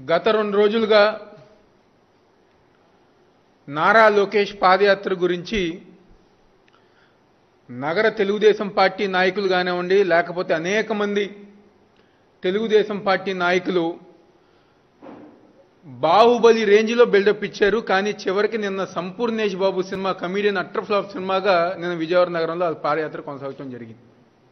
గత రెండు రోజులుగా నారా లోకేష్ పాదయాత్ర గురించి నగర తెలుగుదేశం పార్టీ నాయకులు కానివ్వండి లేకపోతే అనేక మంది తెలుగుదేశం పార్టీ నాయకులు బాహుబలి రేంజ్లో బిల్డప్ ఇచ్చారు కానీ చివరికి నిన్న Sampoornesh Babu cinema comedian utter flop సినిమాగా నిన్న విజయవాడ నగరంలో ఆ పాదయాత్ర కొనసాగటం జరిగింది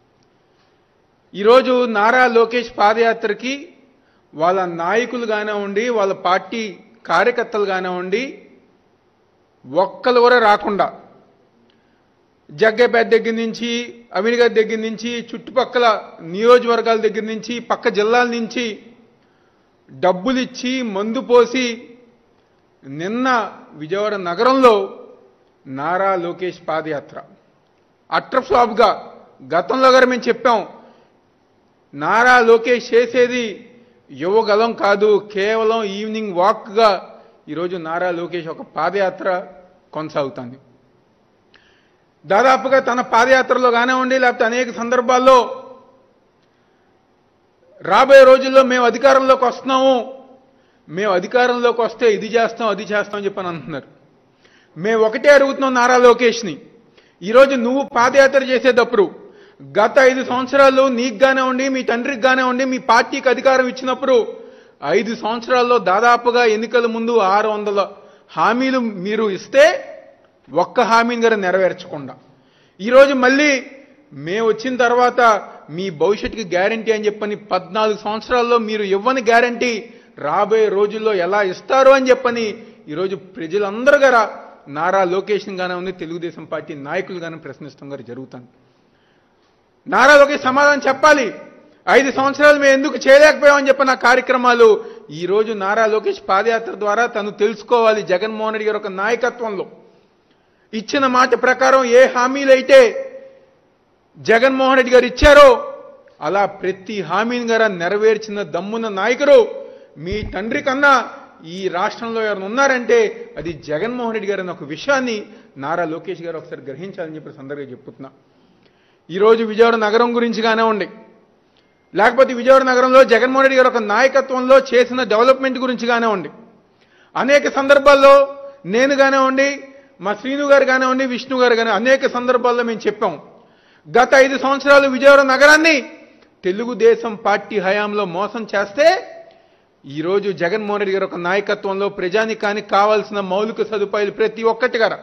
ఈరోజు నారా లోకేష్ పాదయాత్రకి వాళ్ళ నాయకులు కానివ్వండి వాళ్ళ పార్టీ కార్యకర్తలు కానివ్వండి ఒక్కరు కూడా రాకుండా జగ్గేపేట దగ్గర నుంచి అమీర్గారి దగ్గర నుంచి చుట్టుపక్కల నియోజకవర్గాల దగ్గర నుంచి పక్క జిల్లాల నుంచి డబ్బులు ఇచ్చి మందు పోసి నిన్న విజయవాడ నగరంలో నారా లోకేష్ పాదయాత్ర అట్ర ఫ్లాప్గా గతంలో గారు మేము చెప్పాం నారా లోకేష్ చేసేది యువగలం కాదు కేవలం ఈవినింగ్ వాక్గా ఈరోజు నారా లోకేష్ ఒక పాదయాత్ర కొనసాగుతుంది దాదాపుగా తన పాదయాత్రలో కానివ్వండి లేకపోతే అనేక సందర్భాల్లో రాబోయే రోజుల్లో మేము అధికారంలోకి వస్తున్నాము మేము అధికారంలోకి వస్తే ఇది చేస్తాం అది చేస్తాం అని చెప్పని అంటున్నారు మేము ఒకటే అడుగుతున్నాం నారా లోకేష్ని ఈరోజు నువ్వు పాదయాత్ర చేసేటప్పుడు గత ఐదు సంవత్సరాలు నీకు కానివ్వండి మీ తండ్రికి కానివ్వండి మీ పార్టీకి అధికారం ఇచ్చినప్పుడు ఐదు సంవత్సరాల్లో దాదాపుగా ఎన్నికల ముందు ఆరు వందల హామీలు మీరు ఇస్తే ఒక్క హామీని గారు నెరవేర్చకుండా ఈరోజు మళ్ళీ మేము వచ్చిన తర్వాత మీ భవిష్యత్తుకి గ్యారంటీ అని చెప్పని పద్నాలుగు సంవత్సరాల్లో మీరు ఇవ్వని గ్యారంటీ రాబోయే రోజుల్లో ఎలా ఇస్తారు అని చెప్పని ఈరోజు ప్రజలందరూ గారా నారా లోకేష్ని గానే ఉంది తెలుగుదేశం పార్టీ నాయకులు గానే ప్రశ్నిస్తాం గారు జరుగుతుంది నారా లోకేష్ సమాధానం చెప్పాలి ఐదు సంవత్సరాలు మేము ఎందుకు చేయలేకపోయామని చెప్పిన కార్యక్రమాలు ఈ రోజు నారా లోకేష్ పాదయాత్ర ద్వారా తను తెలుసుకోవాలి జగన్మోహన్ రెడ్డి గారి ఒక నాయకత్వంలో ఇచ్చిన మాట ప్రకారం ఏ హామీలైతే జగన్మోహన్ రెడ్డి గారు ఇచ్చారో అలా ప్రతి హామీని గారు నెరవేర్చిన దమ్మున్న నాయకుడు మీ తండ్రి కన్నా ఈ రాష్ట్రంలో ఎవరు ఉన్నారంటే అది జగన్మోహన్ రెడ్డి గారు అన్న ఒక విషయాన్ని నారా లోకేష్ గారు ఒకసారి గ్రహించాలని చెప్పి సందర్భంగా చెప్తున్నా ఈరోజు విజయవాడ నగరం గురించి కానివ్వండి లేకపోతే విజయవాడ నగరంలో జగన్మోహన్ రెడ్డి గారు ఒక నాయకత్వంలో చేసిన డెవలప్మెంట్ గురించి కానివ్వండి అనేక సందర్భాల్లో నేను కానివ్వండి మా శ్రీను గారు కానివ్వండి విష్ణు గారు కానీ అనేక సందర్భాల్లో మేము చెప్పాం గత ఐదు సంవత్సరాలు విజయవాడ నగరాన్ని తెలుగుదేశం పార్టీ హయాంలో మోసం చేస్తే ఈరోజు జగన్మోహన్ రెడ్డి గారు ఒక నాయకత్వంలో ప్రజానికానికి కావాల్సిన మౌలిక సదుపాయాలు ప్రతి ఒక్కటి గారా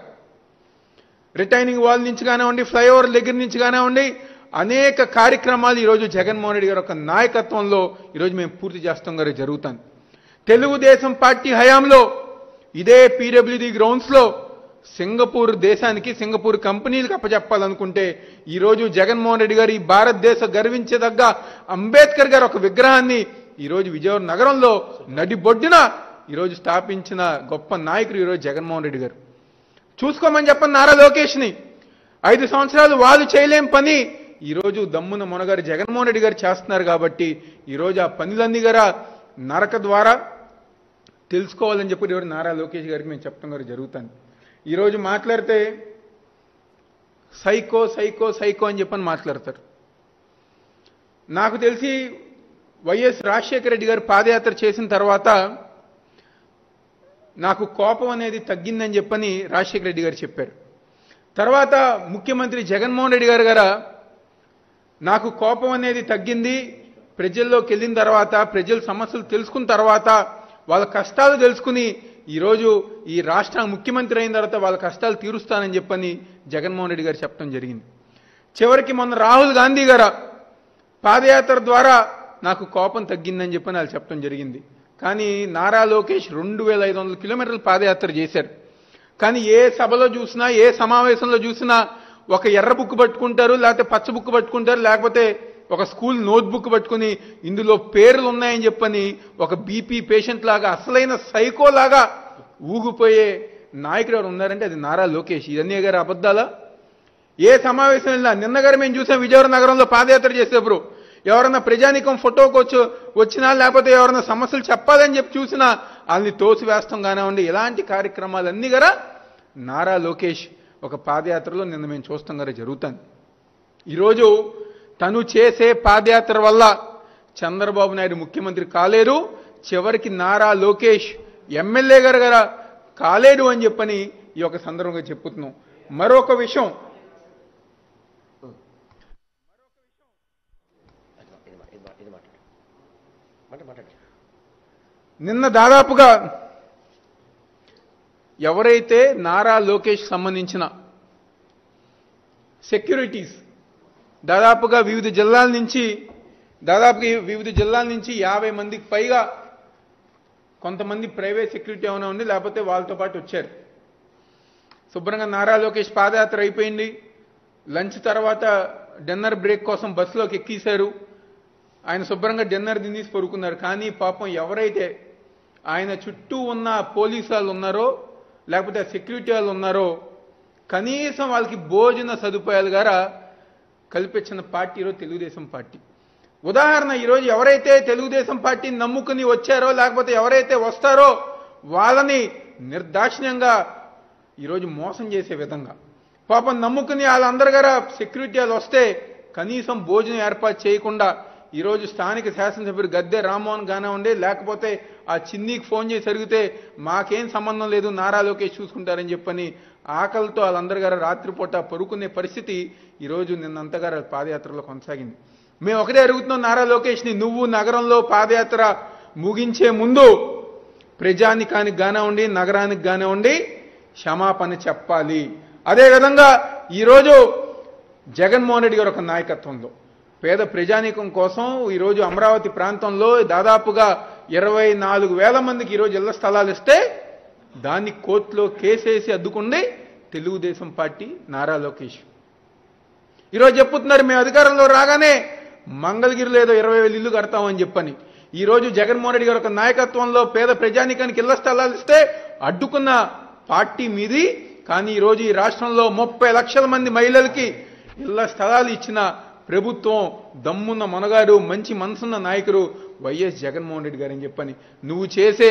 రిటైనింగ్ వాల్ నుంచి కానివ్వండి ఫ్లైఓవర్ దగ్గర నుంచి కానివ్వండి అనేక కార్యక్రమాలు ఈరోజు జగన్మోహన్ రెడ్డి గారి ఒక నాయకత్వంలో ఈరోజు మేము పూర్తి చేస్తాం గారు జరుగుతుంది తెలుగుదేశం పార్టీ హయాంలో ఇదే పీడబ్ల్యూడి గ్రౌండ్స్లో సింగపూర్ దేశానికి సింగపూర్ కంపెనీలకు అప్పచెప్పాలనుకుంటే ఈరోజు జగన్మోహన్ రెడ్డి గారు ఈ భారతదేశ గర్వించదగ్గ అంబేద్కర్ గారు ఒక విగ్రహాన్ని ఈరోజు విజయవాడ నగరంలో నడిబొడ్డున ఈరోజు స్థాపించిన గొప్ప నాయకుడు ఈరోజు జగన్మోహన్ రెడ్డి గారు చూసుకోమని చెప్పండి నారా లోకేష్ని ఐదు సంవత్సరాలు వాళ్ళు చేయలేం పని ఈరోజు దమ్మున మొనగారు జగన్మోహన్ రెడ్డి గారు చేస్తున్నారు కాబట్టి ఈరోజు ఆ పనులన్నీ గారా నరక ద్వారా తెలుసుకోవాలని చెప్పి ఈరోజు నారా లోకేష్ గారికి మేము చెప్తాం గారు జరుగుతుంది ఈరోజు మాట్లాడితే సైకో సైకో సైకో అని చెప్పని మాట్లాడతారు నాకు తెలిసి వైఎస్ రాజశేఖర రెడ్డి గారు పాదయాత్ర చేసిన తర్వాత నాకు కోపం అనేది తగ్గిందని చెప్పని రాజశేఖర రెడ్డి గారు చెప్పారు తర్వాత ముఖ్యమంత్రి జగన్మోహన్ రెడ్డి గారు గారా నాకు కోపం అనేది తగ్గింది ప్రజల్లోకి వెళ్ళిన తర్వాత ప్రజల సమస్యలు తెలుసుకున్న తర్వాత వాళ్ళ కష్టాలు తెలుసుకుని ఈరోజు ఈ రాష్ట్ర ముఖ్యమంత్రి అయిన తర్వాత వాళ్ళ కష్టాలు తీరుస్తానని చెప్పని జగన్మోహన్ రెడ్డి గారు చెప్పడం జరిగింది చివరికి మొన్న రాహుల్ గాంధీ గారు పాదయాత్ర ద్వారా నాకు కోపం తగ్గిందని చెప్పని వాళ్ళు చెప్పడం జరిగింది కానీ నారా లోకేష్ రెండు వేల ఐదు వందల కిలోమీటర్ల పాదయాత్ర చేశారు కానీ ఏ సభలో చూసినా ఏ సమావేశంలో చూసినా ఒక ఎర్ర బుక్ పట్టుకుంటారు లేకపోతే పచ్చ బుక్ పట్టుకుంటారు లేకపోతే ఒక స్కూల్ నోట్ బుక్ పట్టుకుని ఇందులో పేర్లు ఉన్నాయని చెప్పని ఒక బీపీ పేషెంట్ లాగా అసలైన సైకో లాగా ఊగిపోయే నాయకుడు ఎవరు ఉన్నారంటే అది నారా లోకేష్ ఇదన్నీ గారు అబద్ధాలా ఏ సమావేశం వెళ్ళినా నిన్న గారు మేము చూసాం విజయవాడ నగరంలో పాదయాత్ర చేసేప్పుడు ఎవరన్నా ప్రజానికం ఫోటోకి వచ్చి వచ్చినా లేకపోతే ఎవరన్నా సమస్యలు చెప్పాలని చెప్పి చూసినా వాళ్ళని తోసివేస్తాం కానివ్వండి ఇలాంటి కార్యక్రమాలన్నీ గరా నారా లోకేష్ ఒక పాదయాత్రలో నిన్న మేము చూస్తాం గారా జరుగుతుంది ఈరోజు తను చేసే పాదయాత్ర వల్ల చంద్రబాబు నాయుడు ముఖ్యమంత్రి కాలేరు చివరికి నారా లోకేష్ ఎమ్మెల్యే గారు గారా కాలేడు అని చెప్పని ఈ యొక్క సందర్భంగా చెప్పుతున్నాం మరొక విషయం ఇది మా- ఇది మా- ఇది మాట్లాడు మాట మాట్లాడు నిన్న దాదాపుగా ఎవరైతే నారా లోకేష్ సంబంధించిన సెక్యూరిటీస్ దాదాపుగా వివిధ జిల్లాల నుంచి దాదాపుగా వివిధ జిల్లాల నుంచి యాభై మందికి పైగా కొంతమంది ప్రైవేట్ సెక్యూరిటీ ఏమైనా ఉంది లేకపోతే వాళ్ళతో పాటు వచ్చారు శుభ్రంగా నారా లోకేష్ పాదయాత్ర అయిపోయింది లంచ్ తర్వాత డిన్నర్ బ్రేక్ కోసం బస్సులోకి ఎక్కేశారు ఆయన శుభ్రంగా డిన్నర్ తినేసి పడుకున్నారు కానీ పాపం ఎవరైతే ఆయన చుట్టూ ఉన్న పోలీసు వాళ్ళు ఉన్నారో లేకపోతే సెక్యూరిటీ వాళ్ళు ఉన్నారో కనీసం వాళ్ళకి భోజన సదుపాయాలు గారా కల్పించిన పార్టీ ఈరోజు తెలుగుదేశం పార్టీ ఉదాహరణ ఈరోజు ఎవరైతే తెలుగుదేశం పార్టీని నమ్ముకుని వచ్చారో లేకపోతే ఎవరైతే వస్తారో వాళ్ళని నిర్దాక్షిణ్యంగా ఈరోజు మోసం చేసే విధంగా పాపం నమ్ముకుని వాళ్ళందరి గారా సెక్యూరిటీ వాళ్ళు వస్తే కనీసం భోజనం ఏర్పాటు చేయకుండా ఈరోజు స్థానిక శాసనసభ్యుడు గద్దె రామ్మోహన్ కానివ్వండి లేకపోతే ఆ చిన్నీకి ఫోన్ చేసి అడిగితే మాకేం సంబంధం లేదు నారా లోకేష్ చూసుకుంటారని చెప్పని ఆకలితో వాళ్ళందరి గారు రాత్రిపూట పరుకునే పరిస్థితి ఈరోజు నిన్నంతగారు పాదయాత్రలో కొనసాగింది మేము ఒకటే అడుగుతున్నాం నారా లోకేష్ని నువ్వు నగరంలో పాదయాత్ర ముగించే ముందు ప్రజానికానికి కానివ్వండి నగరానికి కానివ్వండి క్షమాపణ చెప్పాలి అదేవిధంగా ఈరోజు జగన్మోహన్ రెడ్డి గారి ఒక నాయకత్వంలో పేద ప్రజానీకం కోసం ఈరోజు అమరావతి ప్రాంతంలో దాదాపుగా ఇరవై నాలుగు వేల మందికి ఈరోజు ఇళ్ల స్థలాలు ఇస్తే దాన్ని కోర్టులో కేసేసి అద్దుకుంది తెలుగుదేశం పార్టీ నారా లోకేష్ ఈరోజు చెప్పుతున్నారు మేము అధికారంలో రాగానే మంగళగిరిలో ఏదో ఇరవై వేలు ఇల్లు కడతామని చెప్పని ఈరోజు జగన్మోహన్ రెడ్డి గారి యొక్క నాయకత్వంలో పేద ప్రజానికానికి ఇళ్ల స్థలాలు ఇస్తే అడ్డుకున్న పార్టీ మీది కానీ ఈరోజు ఈ రాష్ట్రంలో ముప్పై లక్షల మంది మహిళలకి ఇళ్ల స్థలాలు ఇచ్చిన ప్రభుత్వం దమ్మున్న మనగాడు మంచి మనసున్న నాయకుడు వైఎస్ జగన్మోహన్ రెడ్డి గారు అని చెప్పని నువ్వు చేసే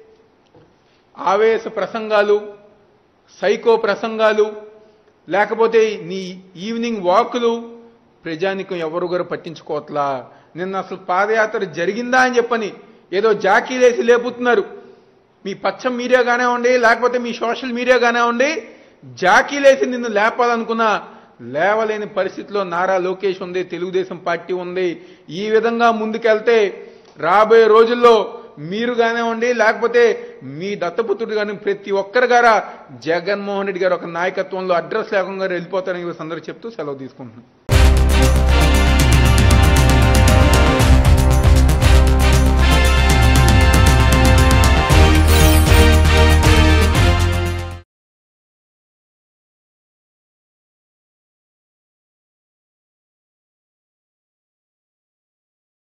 ఆవేశ ప్రసంగాలు సైకో ప్రసంగాలు లేకపోతే నీ ఈవినింగ్ వాకులు ప్రజానికం ఎవరు గారు పట్టించుకోవట్లా నిన్న అసలు పాదయాత్ర జరిగిందా అని చెప్పని ఏదో జాకీలేసి లేపుతున్నారు మీ పచ్చం మీడియా కానివ్వండి లేకపోతే మీ సోషల్ మీడియా కానివ్వండి జాకీలేసి నిన్ను లేపాలనుకున్న లేవలేని పరిస్థితిలో నారా లోకేష్ ఉంది తెలుగుదేశం పార్టీ ఉంది ఈ విధంగా ముందుకెళ్తే రాబోయే రోజుల్లో మీరు కానివ్వండి లేకపోతే మీ దత్తపుత్రుడు కానీ ప్రతి ఒక్కరి గారా జగన్మోహన్ రెడ్డి గారు ఒక నాయకత్వంలో అడ్రస్ లేకుండా వెళ్ళిపోతారని ఈ సందర్భంగా చెప్తూ సెలవు తీసుకుంటున్నాను